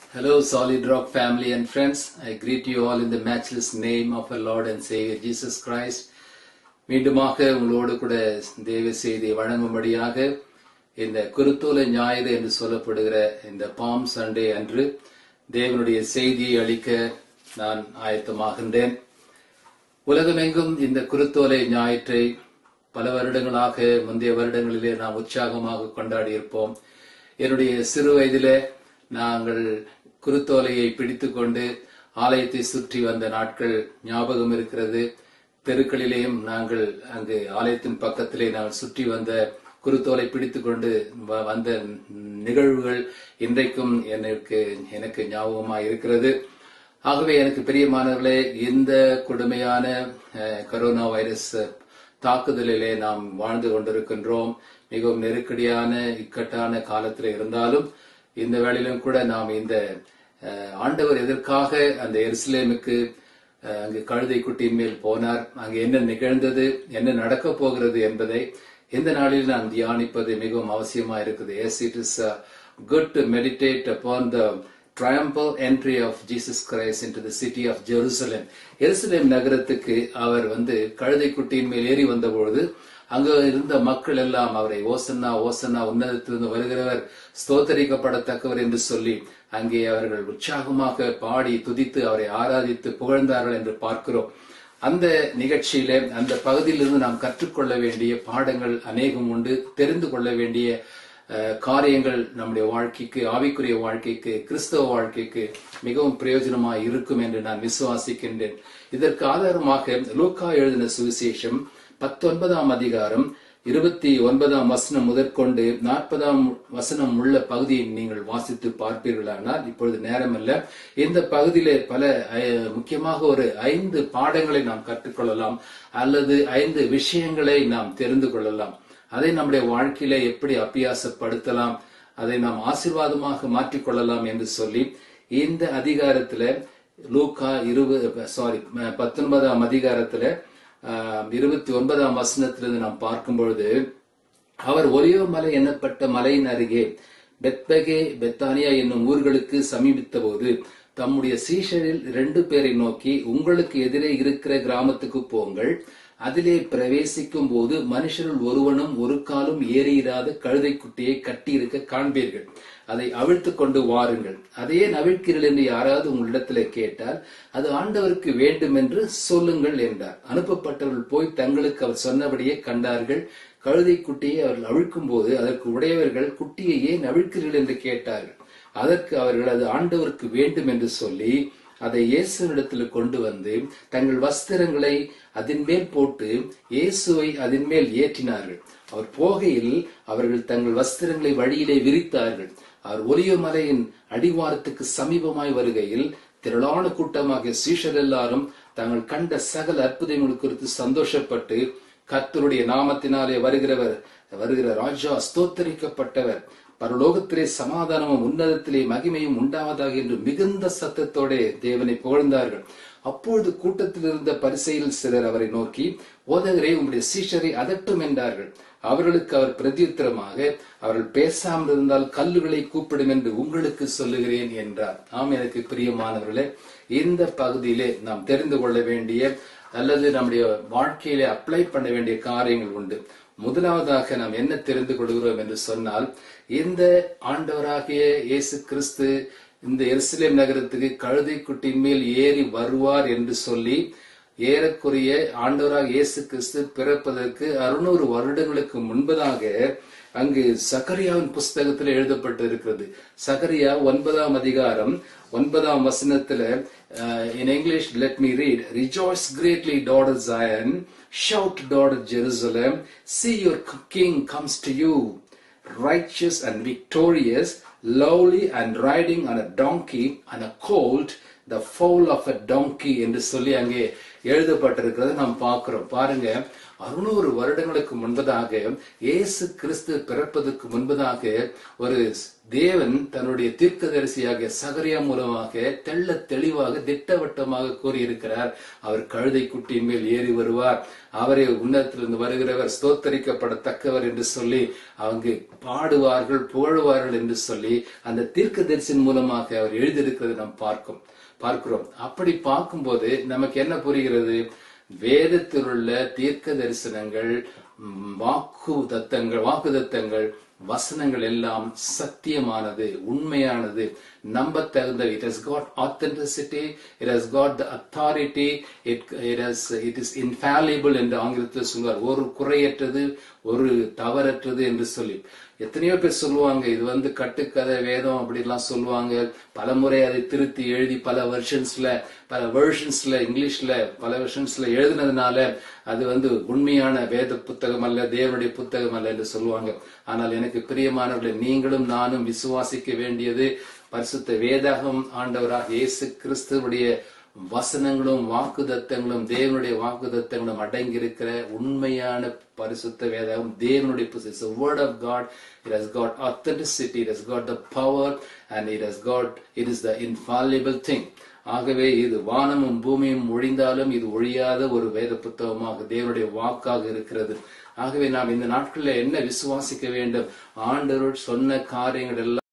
Hello, Solid Rock family and friends. I greet you all in the matchless name of our Lord and Savior Jesus Christ. மீண்டுமாக உங்களோடு கூட தேவ செய்தியை வழங்கும்படியாக இந்த குருத்தோல ஞாயிறு என்று சொல்லப்படுகிற இந்த பாம் சண்டே அன்று தேவனுடைய செய்தியை அளிக்க நான் ஆயத்தமாகின்றேன் உலகமெங்கும் இந்த குருத்தோலை ஞாயிற்றை பல வருடங்களாக முந்தைய வருடங்களிலே நாம் உற்சாகமாக கொண்டாடி இருப்போம் என்னுடைய சிறு வயதிலே நாங்கள் குருத்தோலையை பிடித்துக்கொண்டு ஆலயத்தை சுற்றி வந்த நாட்கள் ஞாபகம் இருக்கிறது தெருக்களிலேயும் நாங்கள் அங்கு ஆலயத்தின் பக்கத்திலே நாங்கள் சுற்றி வந்த குருத்தோலை பிடித்துக்கொண்டு வ- வந்த நிகழ்வுகள் இன்றைக்கும் எனக்கு எனக்கு ஞாபகமாக இருக்கிறது ஆகவே எனக்கு பிரியமானவர்களே இந்த கொடுமையான அஹ், கரோனா வைரஸ் தாக்குதலிலே நாம் வாழ்ந்து கொண்டிருக்கின்றோம் மிகவும் நெருக்கடியான இக்கட்டான காலத்தில் இருந்தாலும் இந்த வேளையிலும் கூட நாம் இந்த அஹ், ஆண்டவர் எதற்காக அந்த எருசலேமுக்கு அஹ், அங்கு கழுதை குட்டியின் மேல் போனார் அங்கு என்ன நிகழ்ந்தது என்ன நடக்கப் போகிறது என்பதை இந்த நாளில் நான் தியானிப்பது மிகவும் அவசியமா இருக்குது yes it is good to meditate upon the triumphal entry of Jesus Christ into the city of Jerusalem. எருசலேம் நகரத்துக்கு அவர் வந்து கழுதை குட்டியின் மேல் ஏறி வந்தபொழுது அங்கு இருந்த மக்கள் எல்லாம் அவரை ஓசன்னா ஓசன்னா உன்னதத்திலிருந்து வருகிறவர் ஸ்தோத்தரிக்கப்படத்தக்கவர் என்று சொல்லி அங்கே அவர்கள் உற்சாகமாக பாடி துதித்து அவரை ஆராதித்து புகழ்ந்தார்கள் என்று பார்க்கிறோம் அந்த நிகழ்ச்சியிலே அந்த பகுதியிலிருந்து நாம் கற்றுக்கொள்ள வேண்டிய பாடங்கள் அநேகம் உண்டு தெரிந்து கொள்ள வேண்டிய அஹ், காரியங்கள் நம்முடைய வாழ்க்கைக்கு ஆவிக்குரிய வாழ்க்கைக்கு கிறிஸ்தவ வாழ்க்கைக்கு மிகவும் பிரயோஜனமாய் இருக்கும் என்று நான் விசுவாசிக்கின்றேன் இதற்கு ஆதாரமாக லூக்கா எழுதின சுவிசேஷம் பத்தொன்பதாம் அதிகாரம் இருபத்தி ஒன்பதாம் வசனம் முதற்கொண்டு நாற்பதாம் வசனம் உள்ள பகுதியை நீங்கள் வாசித்து பார்ப்பீர்களானால் இப்பொழுது நேரமல்ல இந்த பகுதியிலே பல அஹ், முக்கியமாக ஒரு ஐந்து பாடங்களை நாம் கற்றுக்கொள்ளலாம் அல்லது ஐந்து விஷயங்களை நாம் தெரிந்து கொள்ளலாம் அதை நம்முடைய வாழ்க்கையில எப்படி அபியாசப்படுத்தலாம் அதை நாம் ஆசீர்வாதமாக மாற்றிக்கொள்ளலாம் என்று சொல்லி இந்த அதிகாரத்துல லூக்கா இருபது சாரி பத்தொன்பதாம் அதிகாரத்துல ஆஹ், இருபத்தி ஒன்பதாம் வசனத்திலிருந்து நாம் பார்க்கும் பொழுது அவர் ஒலியோ மலை எண்ணப்பட்ட மலையின் அருகே பெத்பகே பெத்தானியா என்னும் ஊர்களுக்கு சமீபித்த போது தம்முடைய சீஷரில் இரண்டு பேரை நோக்கி உங்களுக்கு எதிரே இருக்கிற கிராமத்துக்கு போங்கள் அதிலே பிரவேசிக்கும் போது மனுஷருள் ஒருவனும் ஒரு காலும் ஏறியிராத கழுதை குட்டியை கட்டியிருக்க காண்பீர்கள் அதை அவிழ்த்து கொண்டு வாருங்கள் அதையே நவிழ்க்கிறீர்கள் என்று யாராவது உங்களிடத்துல கேட்டால் அது ஆண்டவருக்கு வேண்டும் என்று சொல்லுங்கள் என்றார் அனுப்பப்பட்டவர்கள் போய் தங்களுக்கு அவர் சொன்னபடியே கண்டார்கள் கழுதை குட்டியை அவர்கள் அவிழ்க்கும் போது அதற்கு உடையவர்கள் குட்டியை ஏன் அவிழ்க்கிறீர்கள் என்று கேட்டார்கள் அதற்கு அவர்கள் அது ஆண்டவருக்கு வேண்டும் என்று சொல்லி அதை இயேசுவிடத்தில் கொண்டு வந்து தங்கள் வஸ்திரங்களை அதன் மேல் போட்டு இயேசுவை அதன் மேல் ஏற்றினார்கள் அவர் போகையில் அவர்கள் தங்கள் வஸ்திரங்களை வழியிலே விரித்தார்கள் அவர் ஒலிய மலையின் அடிவாரத்துக்கு சமீபமாய் வருகையில் திரளான கூட்டமாக சீஷர் எல்லாரும் தாங்கள் கண்ட சகல அற்புதங்கள் குறித்து சந்தோஷப்பட்டு கர்த்தருடைய நாமத்தினாலே வருகிறவர் வருகிற ராஜா ஸ்தோத்தரிக்கப்பட்டவர் பரலோகத்திலே சமாதானமும் உன்னதத்திலே மகிமையும் உண்டாவதாக என்று மிகுந்த சத்தத்தோடே தேவனை புகழ்ந்தார்கள் அப்பொழுது கூட்டத்தில் இருந்த பரிசையில் சிலர் அவரை நோக்கி ஓதகரே உம்முடைய சீஷரை அதட்டும் என்றார்கள் அவர்களுக்கு அவர் பிரதியுத்தரமாக அவர்கள் பேசாமல் இருந்தால் கல்லுகளை கூப்பிடும் என்று உங்களுக்கு சொல்லுகிறேன் என்றார் ஆம் எனக்கு பிரியமானவர்களே இந்த பகுதியிலே நாம் தெரிந்து கொள்ள வேண்டிய அல்லது நம்முடைய வாழ்க்கையிலே அப்ளை பண்ண வேண்டிய காரியங்கள் உண்டு முதலாவதாக நாம் என்ன தெரிந்து கொள்கிறோம் என்று சொன்னால் இந்த ஆண்டவராகிய இயேசு கிறிஸ்து இந்த எருசலேம் நகரத்துக்கு கழுதை குட்டின் மேல் ஏறி வருவார் என்று சொல்லி ஏறக்குறைய ஆண்டவராக இயேசு கிறிஸ்து பிறப்பதற்கு அறுநூறு வருடங்களுக்கு முன்பதாக அங்கு சகரியாவின் புஸ்தகத்தில் எழுதப்பட்டிருக்கிறது சகரியா ஒன்பதாம் அதிகாரம் ஒன்பதாம் வசனத்துல in English let me read rejoice greatly daughter Zion shout daughter Jerusalem see your king comes to you righteous and victorious, lowly and riding on a donkey and a colt, the foal of a donkey என்று சொல்லி அங்கே எழுதப்பட்டிருக்கிறத நாம் பார்க்கிறோம் பாருங்க அறுநூறு வருடங்களுக்கு முன்பதாக இயேசு கிறிஸ்து பிறப்பதற்கு முன்பதாக ஒரு தேவன் தன்னுடைய தீர்க்கதரிசியாகிய சகரியா மூலமாக தெள்ள தெளிவாக திட்டவட்டமாக கூறியிருக்கிறார் அவர் கழுதை குட்டியின் மேல் ஏறி வருவார் அவரை உன்னதத்திலிருந்து வருகிறவர் ஸ்தோத்தரிக்கப்படத்தக்கவர் என்று சொல்லி அவங்க பாடுவார்கள் புகழுவார்கள் என்று சொல்லி அந்த தீர்க்கதரிசின் மூலமாக அவர் எழுதியிருக்கிறதை நாம் பார்க்கும் பார்க்கிறோம் அப்படி பார்க்கும்போது நமக்கு என்ன புரிகிறது வேதத்தில் உள்ள தீர்க்க தரிசனங்கள் ம், வாக்கு தத்தங்கள் வாக்கு தத்தங்கள் வசனங்கள் எல்லாம் சத்தியமானது உண்மையானது நம்ப தகுந்த it has got authenticity it has got the authority it it has it is infallible என்று ஆங்கிலத்தில் சொல்வார் ஒரு குறையற்றது ஒரு தவறற்றது என்று சொல்லி எத்தனையோ பேர் சொல்லுவாங்க இது வந்து கட்டுக்கதை வேதம் அப்படிலாம் சொல்லுவாங்க பல முறை அதை திருத்தி எழுதி பல வெர்ஷன்ஸ்ல பல வெர்ஷன்ஸ்ல இங்கிலீஷ்ல பல வெர்ஷன்ஸ்ல எழுதினதுனால அது வந்து உண்மையான வேத புத்தகம் அல்ல தேவனுடைய புத்தகம் அல்ல என்று சொல்லுவாங்க ஆனால் எனக்கு பிரியமானவர்களை நீங்களும் நானும் விசுவாசிக்க வேண்டியது பரிசுத்த வேதாகம் ஆண்டவராக இயேசு கிறிஸ்துவுடைய வசனங்களும் வாக்குதத்தங்களும் தேவனுடைய வாக்குதத்தங்களும் அடங்கி இருக்கிற உண்மையான பரிசுத்த வேதாகம் தேவனுடைய புத்தகம் word of God it has got authenticity it has got the power and it has got it is the infallible thing ஆகவே இது வானமும் பூமியும் ஒழிந்தாலும் இது ஒழியாத ஒரு வேத புத்தகமாக தேவனுடைய வாக்காக இருக்கிறது ஆகவே நாம் இந்த நாட்களில் என்ன விசுவாசிக்க வேண்டும் ஆண்டவர் சொன்ன காரியங்கள் எல்லாம்